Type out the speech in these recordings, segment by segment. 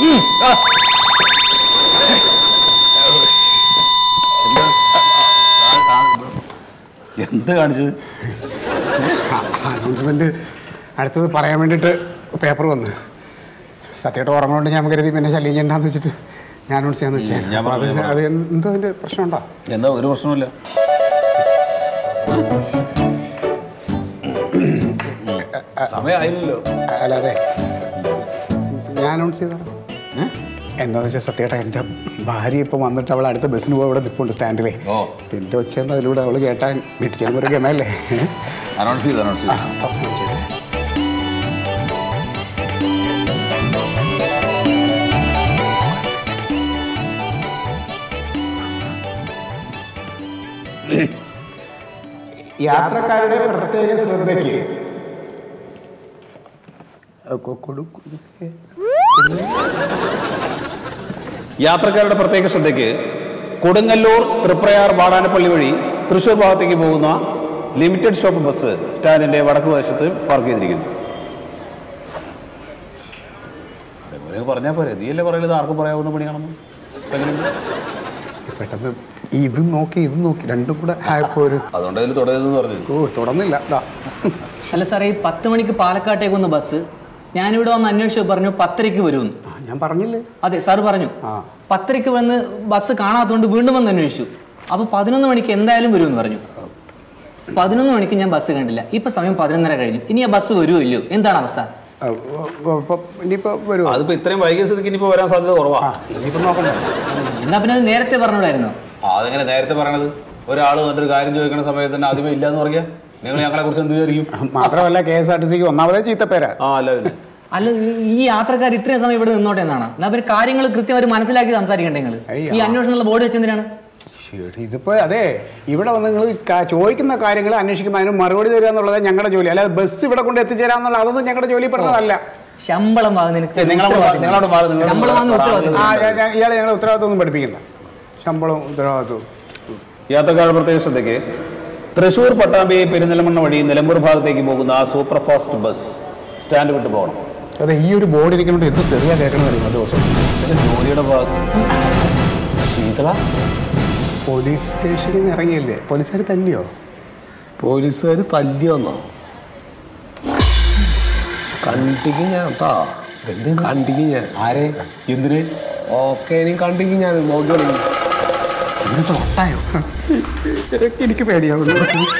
എന്ത് കാണിച്ചത് അനൗൺസ്മെന്റ് അടുത്തത് പറയാൻ വേണ്ടിയിട്ട് പേപ്പർ വന്ന് സത്യമായിട്ട് ഉറങ്ങുകൊണ്ട് ഞാൻ കരുതി പിന്നെ ശല്യം ചെയ്യണ്ടെന്ന് വെച്ചിട്ട് ഞാൻ അനൗൺസ് ചെയ്യാന്ന് വെച്ചാൽ ഞാൻ അപ്പോൾ അത് പറഞ്ഞു, അത് എന്തോ അതിൻ്റെ പ്രശ്നമുണ്ടോ എന്താ ഒരു പ്രശ്നമില്ല സമയമായില്ലല്ലോ അല്ല അതെ ഞാൻ അനൗൺസ് ചെയ്തോ എന്താന്ന് വെച്ചാൽ സത്യമായിട്ട് എൻ്റെ ഭാര്യ ഇപ്പം വന്നിട്ട് അവൾ അടുത്ത ബസ്സിന് പോയി ഇവിടെ നിൽപ്പുണ്ട് സ്റ്റാൻഡിലേ ഓ. പിന്നെ ഒച്ചയെന്ന് അതിലൂടെ അവൾ കേട്ടാൻ വീട്ടിൽ ചെല്ലുമ്പോൾ ഒരു ഗമയല്ലേ അനൗൺസ് ചെയ്ത് അനൗൺസ് ചെയ്ത് അപ്പം ചെയ്തേ. യാത്രക്കാരുടെ പ്രത്യേക ശ്രദ്ധയ്ക്ക് കൊ- കൊടു- കൊടു- യാത്രക്കാരുടെ പ്രത്യേക ശ്രദ്ധയ്ക്ക് കൊടുങ്ങല്ലൂർ തൃപ്രയാർ വാടാനപ്പള്ളി വഴി തൃശ്ശൂർ ഭാഗത്തേക്ക് പോകുന്ന ലിമിറ്റഡ് ഷോപ്പ് ബസ് സ്റ്റാൻഡിന്റെ വടക്ക് വശത്ത് പാർക്ക് ചെയ്തിരിക്കുന്നു ഇവര് പറഞ്ഞാൽ പോരെ നീയല്ലേ പറയുന്നത് ആർക്കും പറയാവുന്ന പണിയാണെന്ന് എങ്ങനെയുണ്ട്? പെട്ടെന്ന് ഇത് നോക്കി ഇത് നോക്കി രണ്ടും കൂടെ ആയപ്പോ ഒരു അതുകൊണ്ട് അതിൽ തുടരുതെന്ന് പറഞ്ഞത് ഓ തുടർന്നില്ല ദാ. അല്ല സാറേ ഈ പത്ത് മണിക്ക് പാലക്കാട്ടേക്ക് വന്ന ബസ് ഞാനിവിടെ വന്ന് അന്വേഷിച്ചു പറഞ്ഞു പത്തരയ്ക്ക് വരുമെന്ന് ആ, ഞാൻ പറഞ്ഞില്ലേ അതെ സാർ പറഞ്ഞു ആ. പത്തരയ്ക്ക് വന്ന് ബസ് കാണാത്തതുകൊണ്ട് വീണ്ടും വന്ന് അന്വേഷിച്ചു അപ്പൊ പതിനൊന്ന് മണിക്ക് എന്തായാലും വരുമെന്ന് പറഞ്ഞു പതിനൊന്ന് മണിക്ക് ഞാൻ ബസ് കണ്ടില്ല ഇപ്പൊ സമയം പതിനൊന്നര കഴിഞ്ഞു ഇനി ആ ബസ് വരുമോ ഇല്ലയോ എന്താണ് അവസ്ഥ ആ, ഓ, ഓ, ഇപ്പൊ ഇനിയിപ്പോ വരുമോ അതിപ്പോ ഇത്രയും വൈകിയ സ്ഥിതിക്ക് ഇനിയിപ്പോ വരാൻ സാധ്യത കുറവാ ആ ഇനിയിപ്പോ നോക്കണ്ട എന്നാ പിന്നെ അത് നേരത്തെ പറഞ്ഞൂടായിരുന്നു ആ, അതെങ്ങനെ നേരത്തെ പറയണത് ഒരാൾ വന്നിട്ട് ഒരു കാര്യം ചോദിക്കുന്ന സമയത്ത് തന്നെ ആദ്യമേ ഇല്ല എന്ന് പറയാ നിങ്ങൾ ഞങ്ങളെ കുറിച്ച് എന്ത് വിചാരിക്കും മാത്രമല്ല കെ എസ് ആർ ടി സിക്ക് ഒന്നാമതേ ചീത്തപ്പേരാ ആ അല്ല പിന്നെ അല്ല ഈ- ഈ യാത്രക്കാർ ഇത്രയും സമയം ഇവിടെ നിന്നോട്ടെ എന്നാണ് എന്നാ പിന്നെ കാര്യങ്ങൾ കൃത്യമായിട്ട് മനസ്സിലാക്കി സംസാരിക്കണ്ടേ നിങ്ങൾ അയ്യോ. ഈ അന്വേഷണമുള്ള ബോർഡ് വെച്ചെന്തിനാണ് ശരി, ഇതിപ്പോ അതെ ഇവിടെ വന്ന് നിങ്ങൾ ചോദിക്കുന്ന കാര്യങ്ങൾ അന്വേഷിക്കുമ്പോൾ അതിന് മറുപടി തരിക എന്നുള്ളത് ഞങ്ങളുടെ ജോലി അല്ലാതെ ബസ് ഇവിടെ കൊണ്ട് എത്തിച്ചേരാന്നുള്ള അതൊന്നും ഞങ്ങളുടെ ജോലി പെടുന്നതല്ല ശമ്പളം വാങ്ങുന്നതിന് ശരി, നിങ്ങളവിടെ മാറി, നിങ്ങളവിടെ മാറി, നിങ്ങളവിടെ ശമ്പളം വാങ്ങുന്ന മാറി. ഉത്തരവാദിത്വം ആ ഞാൻ- ഞാൻ- ഇയാളെ ഞങ്ങളെ ഉത്തരവാദിത്വം ഒന്നും പഠിപ്പിക്കണ്ട ശമ്പളവും ഉത്തരവാദിത്വവും യാത്രക്കാരുടെ പ്രത്യേക ശ്രദ്ധയ്ക്ക് തൃശൂർ പട്ടാമ്പി പെരിന്തൽമണ്ണ വഴി നിലമ്പൂർ ഭാഗത്തേക്ക് പോകുന്ന സൂപ്പർ ഫാസ്റ്റ് ബസ് സ്റ്റാൻഡ് വിട്ട് പോകണം അതെ ഈ ഒരു ബോർഡ് ഇരിക്കുന്നുണ്ട് എന്ത് തെറിയാ കേൾക്കണമെന്ന് അറിയുമോ ദിവസം ഇത് ജോലിയുടെ ഭാഗം ശീതള പോലീസ് സ്റ്റേഷനിൽ നിന്ന് ഇറങ്ങിയില്ലേ പോലീസുകാർ തല്ലിയോ പോലീസുകാർ തല്ലി വന്നോ കണ്ടിക്ക് ഞാൻ കേട്ടോ കണ്ടിക്ക് ഞാൻ ആരെ എന്തിന് ഓക്കെ ഇനി കണ്ടിക്ക് ഞാൻ നോക്കി എനിക്ക് പേടിയാവുന്നു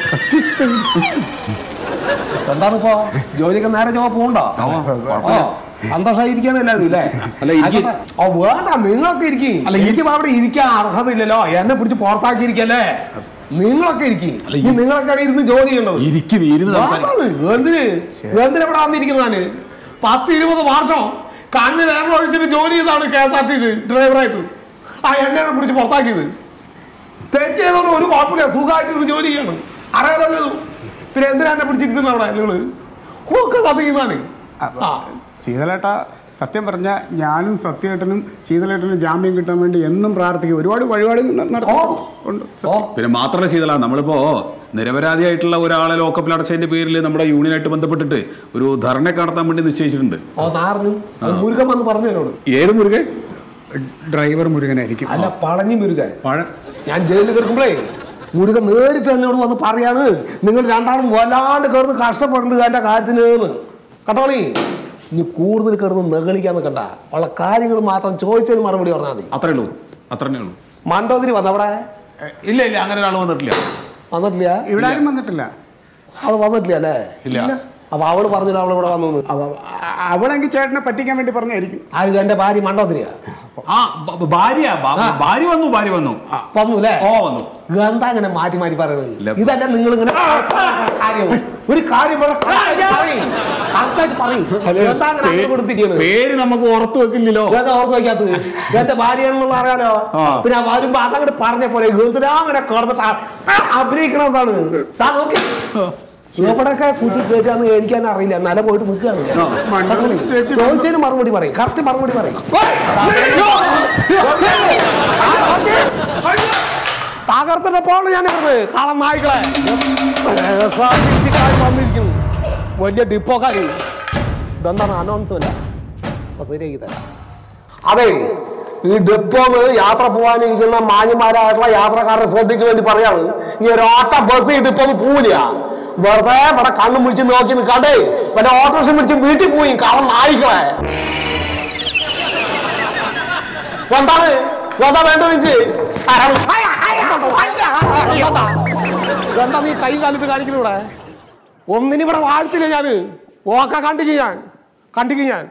എന്താണ് ഇപ്പോ ജോലിക്ക് നേരെ ചോ പോണ്ടോ സന്തോഷമായിരിക്കാണ് എല്ലാവരും അല്ലേ അല്ല, എനിക്ക്- ഓ വേണ്ട നിങ്ങളൊക്കെ ഇരിക്കും അല്ല എനിക്ക് അവിടെ ഇരിക്കാൻ അർഹതയില്ലല്ലോ എന്നെ പിടിച്ച് പുറത്താക്കിയിരിക്കല്ലേ നിങ്ങളൊക്കെ ഇരിക്കും നിങ്ങളൊക്കെ അവിടെ ഇരുന്ന് ജോലി ചെയ്യേണ്ടത് ഇരിക്കും വാടാണ്. എന്തിന് എന്തിനാ ഇവിടെ വന്നിരിക്കുന്നതാണ് പത്ത് ഇരുപത് വർഷം കണ്ണിൽ എണ്ണ ഒഴിച്ചിട്ട് ജോലി ചെയ്താണ് കെ എസ് ആർ ടി ഡ്രൈവറായിട്ട് ആ എന്നെയാണ് പിടിച്ച് പുറത്താക്കിയത് തെറ്റ് ചെയ്തോണ്ട് ഒരു കുഴപ്പമില്ല സുഖമായിട്ട് ഇത് ജോലി ചെയ്യണം അറിയാലോ പിന്നെ എന്തിനാ എന്നെ പിടിച്ചിരിക്കുന്നത് അവിടെ നിങ്ങള് ഒക്കെ കഥയുന്നതാണ് ആ ശീതലേട്ട സത്യം പറഞ്ഞ ഞാനും സത്യേട്ടനും ശീതലേട്ടനും ജാമ്യം കിട്ടാൻ വേണ്ടി എന്നും പ്രാർത്ഥിക്കും ഒരുപാട് വഴിപാട് നടത്തുന്നുണ്ട് ഓ പിന്നെ മാത്രമല്ല ശീതള നമ്മളിപ്പോ നിരപരാധിയായിട്ടുള്ള ഒരാളെ ലോക്കപ്പിൽ അടച്ചതിന്റെ പേരിൽ നമ്മുടെ യൂണിയനായിട്ട് ബന്ധപ്പെട്ടിട്ട് ഒരു ധർണയൊക്കെ നടത്താൻ വേണ്ടി നിശ്ചയിച്ചിട്ടുണ്ട് ഓ നാറിനും മുരുകൻ വന്ന് പറഞ്ഞു എന്നോട് ഏത് മുരുകൻ ഡ്രൈവർ മുരുകനായിരിക്കും അല്ല പളഞ്ഞി മുരുകൻ പഴ ഞാൻ ജയിലിൽ കിടക്കുമ്പോഴേ മുരുകൻ നേരിട്ട് എന്നോട് വന്ന് പറയാണ് നിങ്ങൾ രണ്ടാളും വല്ലാണ്ട് കിടന്ന് കഷ്ടപ്പെടേണ്ടത് എന്റെ കാര്യത്തിന് കേട്ടോളി ഇനി കൂടുതൽ കിടന്ന് നെകളിക്കാന്ന് കണ്ട ഉള്ള കാര്യങ്ങൾ മാത്രം ചോദിച്ചതിന് മറുപടി പറഞ്ഞാൽ മതി അത്രേ ഉള്ളൂ അത്രേ ഉള്ളൂ മണ്ടോതിരി വന്നവിടെ ഇല്ല ഇല്ല അങ്ങനെ ഒരാൾ വന്നിട്ടില്ല വന്നിട്ടില്ല ഇവിടെ ആരും വന്നിട്ടില്ല അവൾ വന്നിട്ടില്ല അല്ലേ ഇല്ല. അപ്പൊ അവള് പറഞ്ഞില്ല അവൾ ഇവിടെ വന്നു അവ- അ- അവളെങ്കിൽ ചേട്ടനെ പറ്റിക്കാൻ വേണ്ടി പറഞ്ഞായിരിക്കും ആര് എന്റെ ഭാര്യ മണ്ടോതിരിയാ ആ ബ- ഭാര്യ ബ- ഭാര്യ വന്നു ഭാര്യ വന്നു വന്നു അല്ലേ ഓ വന്നു എന്താ അങ്ങനെ മാറ്റി മാറ്റി ഇല്ല. പറയുന്നത് ഇതല്ല നിങ്ങൾ ഇങ്ങനെ കാര്യം ഒരു കാര്യം പറ- പറയ്. കറക്റ്റായിട്ട് പറയ്. എന്താ അങ്ങനെ അങ്ങനെ കൊടുത്തിരിക്കണത് പേര് നമുക്ക് ഓർത്തു വെക്കില്ലല്ലോ ഇതൊക്കെ ഓർത്ത് വയ്ക്കാത്തത് എന്റെ ഭാര്യയാണെന്നുള്ള അറിയാലോ ആ. പിന്നെ ആ വരുമ്പോ അതങ്ങോട്ട് പറഞ്ഞ പോലെ എന്തിനാ അങ്ങനെ കിടന്നിട്ട് ആ- അഭിനയിക്കണതാണ് താ നോക്കി എവിടെയൊക്കെ കുത്തി കയറ്റാന്ന് എനിക്ക് തന്നെ അറിയില്ല നല്ല പോയിട്ട് നിൽക്കുകയാണ് ഞാൻ. മണ്ഡലം ചേച്ചി ചോദിച്ചതിന് മറുപടി പറയും കറക്റ്റ് മറുപടി പറയും തകർത്തിട്ട് പോണ് ഞാൻ ഇവിടുന്ന് കളം നായ്ക്കളെ SRTC-ക്കാര് വന്നിരിക്കുന്നു വലിയ ഡിപ്പോക്കാര് ഇതെന്താണ് അനൗൺസ്മെന്റ് അപ്പൊ ശരിയാക്കി തരാം അതെ ഈ ഡെപ്പോന്ന് യാത്ര പോകാനിരിക്കുന്ന മാന്യന്മാരായിട്ടുള്ള യാത്രക്കാരുടെ ശ്രദ്ധയ്ക്ക് വേണ്ടി പറയാണ് ഇനി ഒരൊറ്റ ബസ് ഈ ഡിപ്പോന്ന് പോവില്ല വെറുതെ ഇവിടെ കണ്ണും പിടിച്ച് നോക്കി നിൽക്കാണ്ടേ വല്ല ഓട്ടോറിക്ഷ പിടിച്ച് വീട്ടിൽ പോയി കാരണം നായിക്കളെ എന്താണ് എന്താ വേണ്ടത് നിനക്ക് എന്താ നീ കൈ കാലിട്ട് കാണിക്കുന്നൂടെ ഒന്നിനിവിടെ വാഴ്ത്തില്ല ഞാന് ഓക്കെ കണ്ടിക്ക് ഞാൻ കണ്ടിക്ക് ഞാൻ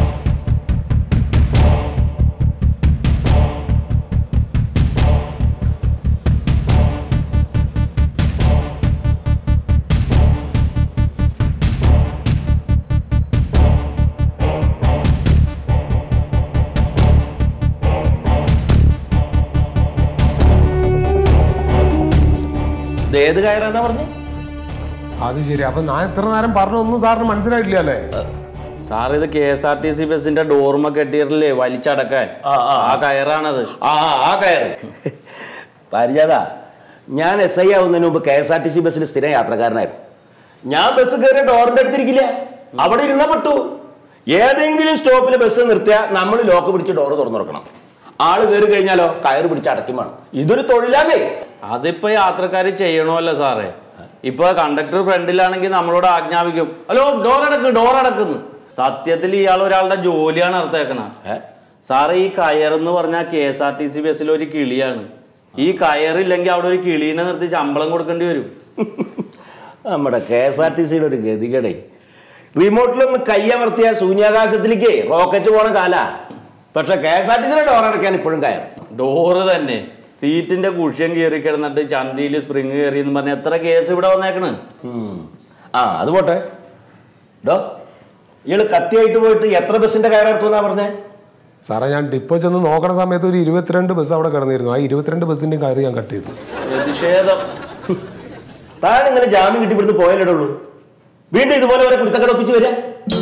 ഇത് ഏത് കയറാന്നാ പറഞ്ഞു അത് ശരി അപ്പൊ ഞാൻ എത്ര നേരം പറഞ്ഞൊന്നും സാറിന് മനസ്സിലായിട്ടില്ല അല്ലേ സാർ ഇത് K S R T C ബസിന്റെ ഡോർമ കെട്ടിയിട്ടില്ലേ വലിച്ചടക്കാൻ ആ, ആ. ആ കയറാണത് ആ ആ, ആ കയറ് പരിചാത ഞാൻ എസ് ഐ ആവുന്നതിന് മുമ്പ് K S R T C ബസ്സിൽ സ്ഥിരം യാത്രക്കാരനായിരുന്നു ഞാൻ ബസ് കയറി ഡോറിന്റെ അടുത്തിരിക്കില്ല അവിടെ ഇരുന്ന പെട്ടു ഏതെങ്കിലും സ്റ്റോപ്പിൽ ബസ് നിർത്തിയാൽ നമ്മൾ ലോക്ക് പിടിച്ച് ഡോറ് തുറന്നു കൊടുക്കണം ആള് കയറി കഴിഞ്ഞാലോ കയറ് പിടിച്ച് അടയ്ക്കും വേണം ഇതൊരു തൊഴിലാണേ അതിപ്പോ യാത്രക്കാർ ചെയ്യണമല്ലോ സാറേ ഇപ്പൊ കണ്ടക്ടർ ഫ്രണ്ടിലാണെങ്കിൽ നമ്മളോട് ആജ്ഞാപിക്കും ഹലോ ഡോർ അടക്ക് ഡോർ അടക്കുന്നു സത്യത്തിൽ ഇയാൾ ഒരാളുടെ ജോലിയാണ് അർത്ഥേക്കണ ഏ? സാറേ ഈ കയറെന്ന് പറഞ്ഞാൽ K S R T C ബസ്സിൽ ഒരു കിളിയാണ് ഈ കയറില്ലെങ്കിൽ അവിടെ ഒരു കിളീനെ നിർത്തി ശമ്പളം കൊടുക്കേണ്ടി വരും നമ്മുടെ കെ എസ് ആർ ടി സിയുടെ ഒരു ഗതികേടേ റിമോട്ടിലൊന്ന് കയ്യമർത്തിയ ശൂന്യാകാശത്തിലേക്ക് റോക്കറ്റ് പോണ കാല പക്ഷെ കെ എസ് ആർ ടി സിയുടെ ഡോർ അടയ്ക്കാൻ ഇപ്പോഴും കയറും ഡോറ് തന്നെ സീറ്റിന്റെ കുഷ്യൻ കയറി കിടന്നിട്ട് ചന്തിയിൽ സ്പ്രിങ് കയറി എന്ന് പറഞ്ഞ എത്ര കേസ് ഇവിടെ വന്നേക്കണ് ഉം. ആ അത് പോട്ടെ ഡോ ഇയാള് കത്തിയായിട്ട് പോയിട്ട് എത്ര ബസ്സിന്റെ കയറെടുത്തുന്നാ പറഞ്ഞേ സാറേ ഞാൻ ഡിപ്പോ ചെന്ന് നോക്കണ സമയത്ത് ഒരു ഇരുപത്തിരണ്ട് ബസ് അവിടെ കിടന്നിരുന്നു ആ ഇരുപത്തിരണ്ട് ബസ്സിന്റെ കയറി ഞാൻ കട്ട് ചെയ്തു പ്രതിഷേധം താൻ ഇങ്ങനെ ജാമ്യം കിട്ടി ഇവിടുന്ന് പോയാലേ ഉള്ളൂ വീണ്ടും ഇതുപോലെ വരെ കുരുത്തക്കട ഒപ്പിച്ച് വരിക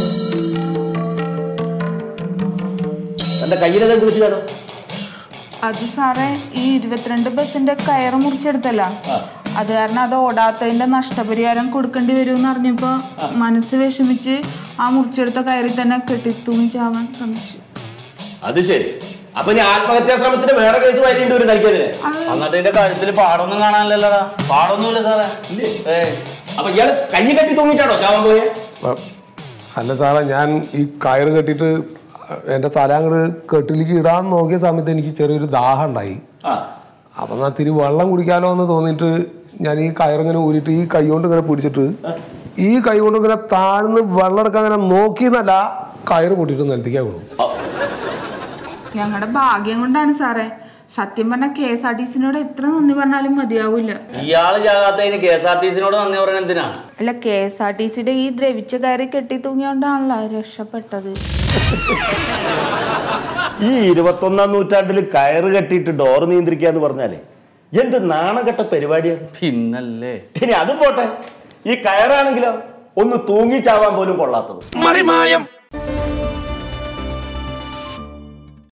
എന്റെ കയ്യിലത് കുറിച്ച് കാണും അത് സാറേ ഈ ഇരുപത്തിരണ്ട് ബസ്സിന്റെ കയറ് മുറിച്ചെടുത്തല്ല അത് കാരണം അത് ഓടാത്തതിന്റെ നഷ്ടപരിഹാരം കൊടുക്കേണ്ടി വരുമെന്ന് അറിഞ്ഞപ്പോ മനസ്സ് വിഷമിച്ച് ആ മുറിച്ചെടുത്ത കയറി തന്നെ കെട്ടിത്തൂങ്ങി ചാവാൻ ശ്രമിച്ചു അത് ശരി അപ്പൊ ഇനി ആത്മഹത്യാ ശ്രമത്തിന് വേറെ കേസ് വായിക്കേണ്ടി വരും കഴിക്കാതിന് എന്നിട്ട് ഇതിന്റെ കഴുത്തിൽ പാടൊന്നും കാണാനില്ലല്ലോടാ പാടൊന്നുമില്ല സാറേ ഏ അപ്പൊ ഇയാള് കൈ കെട്ടി തൂങ്ങിട്ടാണോ ചാവാൻ പോയെ അ- അല്ല സാറേ ഞാൻ ഈ കയറ് കെട്ടിയിട്ട് എൻ്റെ തല അങ്ങോട്ട് കെട്ടിലേക്ക് ഇടാൻ നോക്കിയ സമയത്ത് എനിക്ക് ചെറിയൊരു ദാഹം ഉണ്ടായി ആ അപ്പം ഞാൻ തിരി വെള്ളം കുടിക്കാലോ എന്ന് തോന്നിയിട്ട് ഞാൻ ഈ കയറിങ്ങനെ ഊരിയിട്ട് ഈ കൈ കൊണ്ട് ഇങ്ങനെ പിടിച്ചിട്ട് ഈ കൈ കൊണ്ട് ഇങ്ങനെ താഴ്ന്ന് വെള്ളം എടുക്കാൻ ഇങ്ങനെ നോക്കിയെന്നല്ല കയറ് പൊട്ടിയിട്ട് നിലത്തേക്കാ വീണു ഞങ്ങളുടെ ഭാഗ്യം കൊണ്ടാണ് സാറേ സത്യം പറഞ്ഞ കെ എസ് ആർ ടി സിനോട് എത്ര നന്ദി പറഞ്ഞാലും മതിയാവില്ല ഇയാള് ചാകാത്തതിന് കെ എസ് ആർ ടി സിനോട് നന്ദി പറയുന്നത് എന്തിനാ അല്ല കെ എസ് ആർ ടി സിയുടെ ഈ ദ്രവിച്ച കയറി കെട്ടി തൂങ്ങിയോണ്ടാണല്ലോ രക്ഷപ്പെട്ടത് ഈ ഇരുപത്തൊന്നാം നൂറ്റാണ്ടിൽ കയറ് കെട്ടിയിട്ട് ഡോർ നിയന്ത്രിക്കുക എന്ന് പറഞ്ഞാലേ എന്ത് നാണം കെട്ട പരിപാടിയാണ് പിന്നല്ലേ ഇനി അതും പോട്ടെ ഈ കയറാണെങ്കിലോ ഒന്ന് തൂങ്ങി ചാവാൻ പോലും കൊള്ളാത്തത് മറിമായം